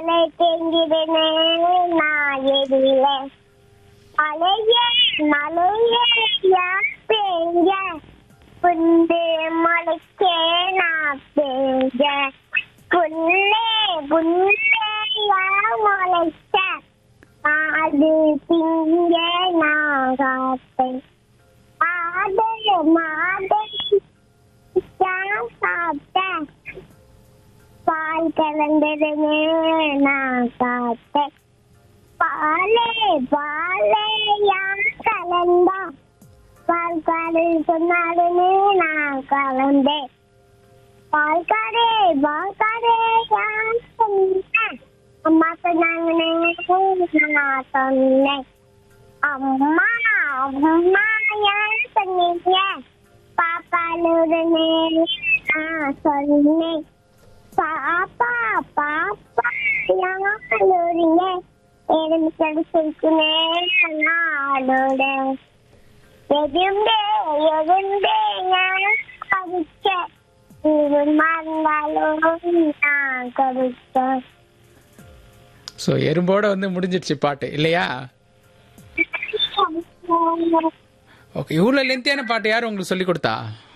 மலை தேங்கிடுனே நான் எதில மலையே மலையே யார் பெய்ய புந்து மலைக்கே நான் பெய்ய புல்லே புல்லே யார் முளைச்ச அது திங்க நான் காத்தேன் மாடு மாடு யார் சாப்பிட்டேன் பால் கலந்ததுமே நான் காத்தேன் பாலே பாலே யார் கலந்தா பால் காடு சொன்னாலுமே நான் கலந்தேன் பால் காடே பால் காடே யார் சொன்னேன் அம்மா சொன்னாங்கன்னு நான் சொன்னேன் அம்மா அம்மா யார் சொன்னீங்க பாப்பாலுடனே நான் சொன்னேன் பாப்பா பாப்பா யாருங்க எனக்கு கிடைச்சிருக்குனே நாளோட எதும்பே எதும்பே நான் கவிச்சேன் இது மறந்தாலும் நான் கவிச்சேன் ஸோ எறும்போட வந்து முடிஞ்சிடுச்சு பாட்டு இல்லையா ஓகே இவ்வளோ லென்த்தியான பாட்டு யார் உங்களுக்கு சொல்லி கொடுத்தா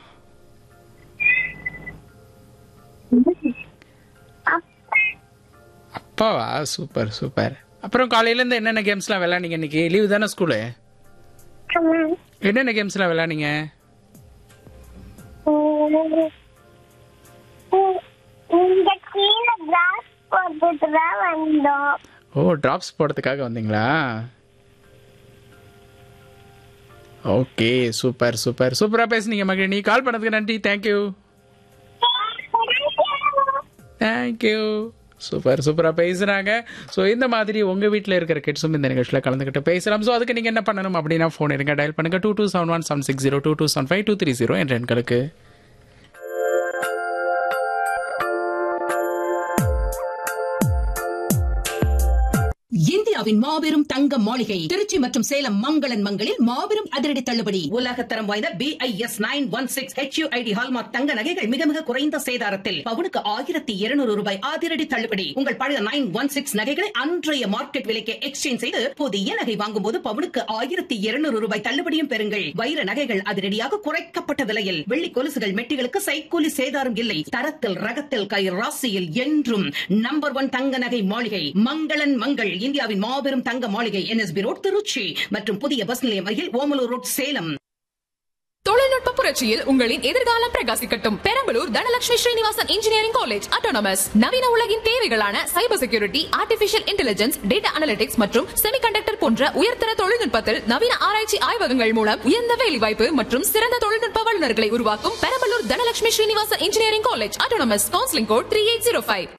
அப்பாவா சூப்பர் சூப்பர் அப்புறம் காலையிலேருந்து என்னென்ன கேம்ஸ்லாம் விளையாண்டீங்க இன்னைக்கு லீவு தானே ஸ்கூலு என்னென்ன கேம்ஸ்லாம் விளையாண்டீங்க இந்த கீழே கிராஸ் போட்டுட்டு தான் வந்தோம் ஓ டிராப்ஸ் போடுறதுக்காக வந்தீங்களா ஓகே சூப்பர் சூப்பர் சூப்பராக பேசுனீங்க மகிழ் நீ கால் பண்ணதுக்கு நன்றி தேங்க்யூ தேங்க்யூ சூப்பர் சூப்பராக பேசுகிறாங்க ஸோ இந்த மாதிரி உங்கள் வீட்டில் இருக்கிற கிட்ஸும் இந்த நிகழ்ச்சியில் கலந்துக்கிட்டு பேசலாம் ஸோ அதுக்கு நீங்கள் என்ன பண்ணணும் அப்படின்னா ஃபோன் இருங்க டயல் பண்ணுங்கள் two two seven one seven six zero two two seven five two three zero என்ற எண்களுக்கு இந்தியாவின் மாபெரும் தங்க மாளிகை திருச்சி மற்றும் சேலம் மங்களன் மங்களில் மாபெரும் அதிரடி தள்ளுபடி உலகத்தரம் வாய்ந்த B I S nine one six HUID hallmark தங்க நகைகள் மிக மிக குறைந்த சேதாரத்தில் பவுனுக்கு ஆயிரத்தி இருநூறு ரூபாய் அதிரடி தள்ளுபடி உங்கள் பழைய நைன் ஒன் சிக்ஸ் நகைகளை அன்றைய மார்க்கெட் விலைக்கு எக்ஸ்சேஞ்ச் செய்து புதிய நகை வாங்கும் போது பவுனுக்கு ஆயிரத்தி இருநூறு ரூபாய் தள்ளுபடியும் பெறுங்கள் வைர நகைகள் அதிரடியாக குறைக்கப்பட்ட விலையில் வெள்ளி கொலுசுகள் மெட்டிகளுக்கு சைக்கூலி சேதாரம் இல்லை தரத்தில் ரகத்தில் கை ராசியில் என்றும் நம்பர் ஒன் தங்க நகை மாளிகை மங்களன் மங்கள் இந்தியாவின் மாபெரும் தங்க மாளிகை என்எஸ்பி ரோட் திருச்சி மற்றும் புதிய பஸ் நிலையம் அருகில் ஓமலூர் ரோட் சேலம் தொழில்நுட்ப புரட்சியில் உங்களின் எதிர்காலம் பிரகாசிக்கட்டும் Perambalur Dhanalakshmi Srinivasan engineering college autonomous நவீன உலகின் தேவைகளான cyber security artificial intelligence data analytics மற்றும் செமிகண்டக்டர் போன்ற உயர்தர தொழில்நுட்பத்தில் நவீன ஆராய்ச்சி ஆய்வகங்கள் மூலம் உயர்ந்த வேலைவாய்ப்பு மற்றும் சிறந்த தொழில்நுட்ப வல்லுநர்களை உருவாக்கும் Perambalur Dhanalakshmi Srinivasan engineering college autonomous counselling code three eight zero five